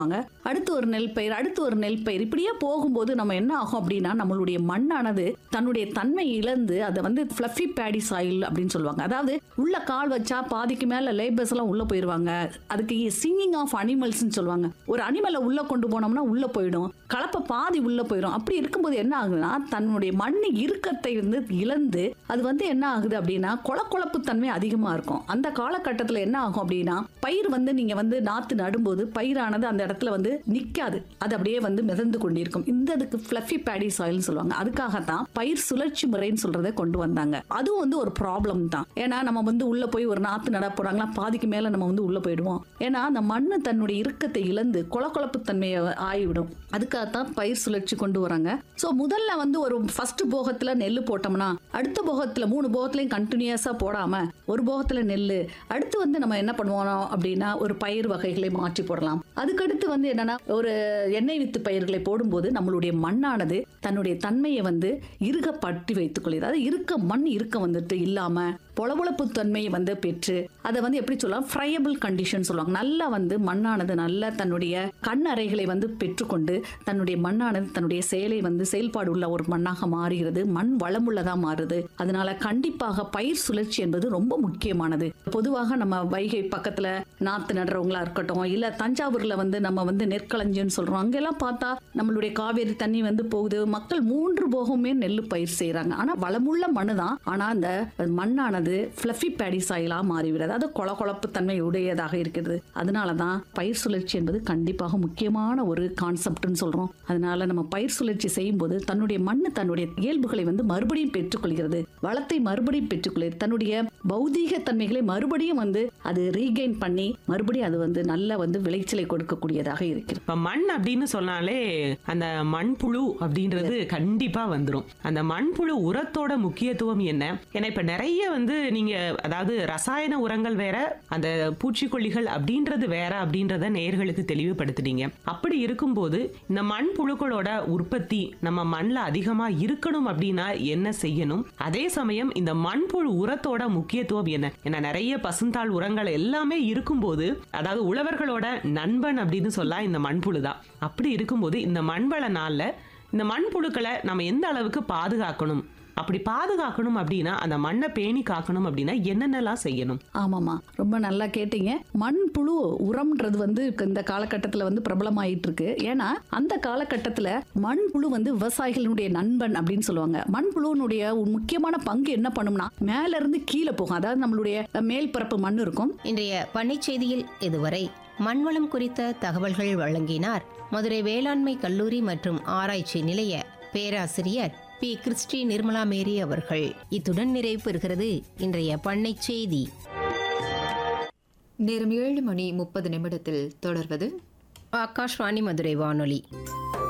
வாங்க அடுத்து ஒரு நெல் பயிர் அடுத்து ஒரு நெல் பயிர் இப்படியே போகும்போது நம்ம என்ன ஆகும் அப்படின்னா நம்மளுடைய மண்ணானது தன்னுடைய தன்மை இழந்து அதை வந்து ஃப்ளஃபி பேடி சாயில் அப்படின்னு சொல்லுவாங்க அதாவது உள்ள கால் வச்சா பாதிக்கு மேல லேபர்ஸ் எல்லாம் உள்ள போயிருவாங்க அதுக்கு சிங்கிங் ஆஃப் அனிமல்ஸ்னு சொல்லுவாங்க ஒரு அனிமலை உள்ள கொண்டு போனோம்னா உள்ள போயிடும் கலப்பை பாதி உள்ள போயிடும் அப்படி இருக்கும்போது என்ன ஆகுதுன்னா தன்னுடைய மண் இறுக்கத்தை வந்து இழந்து அது வந்து என்ன ஆகுது அப்படின்னா கொலக்கொழப்பு தன்மை அதிகமா இருக்கும் அந்த காலகட்டத்தில் என்ன ஆகும் அப்படின்னா பயிர் வந்து நீங்க வந்து நாத்து நடும்போது பயிரானது அந்த இடத்துல வந்து நிக்காது அது அப்படியே வந்து மிதந்து கொண்டிருக்கும் இந்த இதுக்கு ஃபிளஃபி பேடி சாயில்னு சொல்லுவாங்க அதுக்காகத்தான் பயிர் சுழற்சி முறைன்னு சொல்றதை கொண்டு வந்தாங்க அதுவும் வந்து ஒரு ப்ராப்ளம் தான் ஏன்னா நம்ம வந்து உள்ள போய் ஒரு நாத்து நட போறாங்களா பாதிக்கு மேல நம்ம வந்து உள்ள போயிடுவோம் ஏன்னா அந்த மண்ணு தன்னுடைய இறுக்கத்தை இழந்து கொலக்கொழப்பு தன்மையை ஆகிவிடும் அதுக்காகத்தான் பயிர் சுழற்சி கொண்டு வராங்க ஸோ முதல்ல வந்து ஒரு ஃபர்ஸ்ட் போகத்துல நெல் போட்டோம்னா அடுத்த போகத்துல மூணு போகத்துலையும் கண்டினியூஸா போடாம ஒரு போகத்துல நெல் அடுத்து வந்து நம்ம என்ன பண்ணுவோம் அப்படின்னா ஒரு பயிர் வகைகளை மாற்றி போடலாம் அதுக்கடுத்து வந்து என்னன்னா ஒரு எண்ணெய் வித்து பயிர்களை போடும்போது நம்மளுடைய மண்ணானது தன்னுடைய தன்மையை வந்து இறுக பற்றி வைத்துக் கொள்ளுது அதாவது இருக்க மண் இருக்க வந்துட்டு இல்லாம பொளபொளப்பு தன்மையை வந்து பெற்று அதை வந்து எப்படி சொல்லலாம் ஃப்ரையபிள் கண்டிஷன் சொல்லுவாங்க நல்லா வந்து மண்ணானது நல்ல தன்னுடைய கண் அறைகளை வந்து பெற்றுக்கொண்டு தன்னுடைய மண்ணானது தன்னுடைய செயலை வந்து செயல்பாடு உள்ள ஒரு மண்ணாக மாறுகிறது மண் வளமுள்ளதா மாறுது அதனால கண்டிப்பாக பயிர் சுழற்சி என்பது ரொம்ப முக்கியமானது பொதுவாக நம்ம வைகை பக்கத்துல நாத்து நடுறவங்களா இருக்கட்டும் இல்ல தஞ்சாவூர்ல வந்து நம்ம வந்து நெற்களஞ்சின்னு சொல்றோம் அங்கெல்லாம் பார்த்தா நம்மளுடைய காவேரி தண்ணி வந்து போகுது மக்கள் மூன்று போகமே நெல் பயிர் செய்யறாங்க ஆனா வளமுள்ள மண்ணு தான் ஆனா அந்த மண்ணானது ஃபிளஃபி பேடி சாயிலா மாறிவிடுது அது கொல கொழப்பு தன்மை உடையதாக இருக்கிறது அதனாலதான் பயிர் சுழற்சி என்பது கண்டிப்பாக முக்கியமான ஒரு கான்செப்ட்னு சொல்றோம் அதனால நம்ம பயிர் சுழற்சி செய்யும் போது தன்னுடைய மண்ணு தன்னுடைய இயல்புகளை வந்து மறுபடியும் பெற்றுக்கொள்கிறது வளத்தை மறுபடியும் பெற்றுக்கொள்கிறது தன்னுடைய பௌதீக தன்மைகளை மறுபடியும் வந்து அது ரீகெயின் பண்ணி மறுபடியும் அது வந்து நல்ல வந்து விளைச்சலை கொடுக்கக்கூடியதாக இருக்கிறது இப்ப மண் அப்படின்னு சொன்னாலே அந்த மண்புழு அப்படின்றது கண்டிப்பா வந்துரும் அந்த மண்புழு உரத்தோட முக்கியத்துவம் என்ன ஏன்னா இப்ப நிறைய வந்து நீங்க அதாவது ரசாயன உரங்கள் வேற அந்த பூச்சிக்கொல்லிகள் அப்படின்றது வேற அப்படின்றத நேயர்களுக்கு தெளிவுபடுத்துனீங்க அப்படி இருக்கும்போது இந்த மண்புழுக்களோட உற்பத்தி நம்ம மண்ணில் அதிகமா இருக்கணும் அப்படின்னா என்ன செய்யணும் அதே சமயம் இந்த மண்புழு உரத்தோட முக்கியத்துவம் என்ன ஏன்னா நிறைய பசுந்தாள் உரங்கள் எல்லாமே இருக்கும்போது அதாவது உழவர்களோட நண்பன் அப்படின்னு சொல்லலாம் இந்த மண்புழு தான் அப்படி இருக்கும்போது இந்த மண்வள நாள்ல இந்த மண்புழுக்களை நம்ம எந்த அளவுக்கு பாதுகாக்கணும் அப்படி பாதுகாக்கணும் அப்படின்னா அந்த மண்ணை பேணி காக்கணும் அப்படின்னா என்னென்னலாம் செய்யணும் ஆமாமா ரொம்ப நல்லா கேட்டீங்க மண்புழு உரம்ன்றது வந்து இந்த காலகட்டத்தில் வந்து பிரபலமாயிட்டு இருக்கு ஏன்னா அந்த காலகட்டத்தில் மண்புழு வந்து விவசாயிகளுடைய நண்பன் அப்படின்னு சொல்லுவாங்க மண்புழுனுடைய ஒரு முக்கியமான பங்கு என்ன பண்ணும்னா மேல இருந்து கீழே போகும் அதாவது நம்மளுடைய மேல் பரப்பு மண் இருக்கும் இன்றைய பண்ணைச் செய்தியில் இதுவரை மண்வளம் குறித்த தகவல்கள் வழங்கினார் மதுரை வேளாண்மை கல்லூரி மற்றும் ஆராய்ச்சி நிலைய பேராசிரியர் பி கிறிஸ்டி நிர்மலா மேரி அவர்கள் இத்துடன் நிறைவு பெறுகிறது இன்றைய பண்ணைச் செய்தி நேரம் ஏழு மணி முப்பது நிமிடத்தில் தொடர்வது ஆகாஷ்வாணி மதுரை வானொலி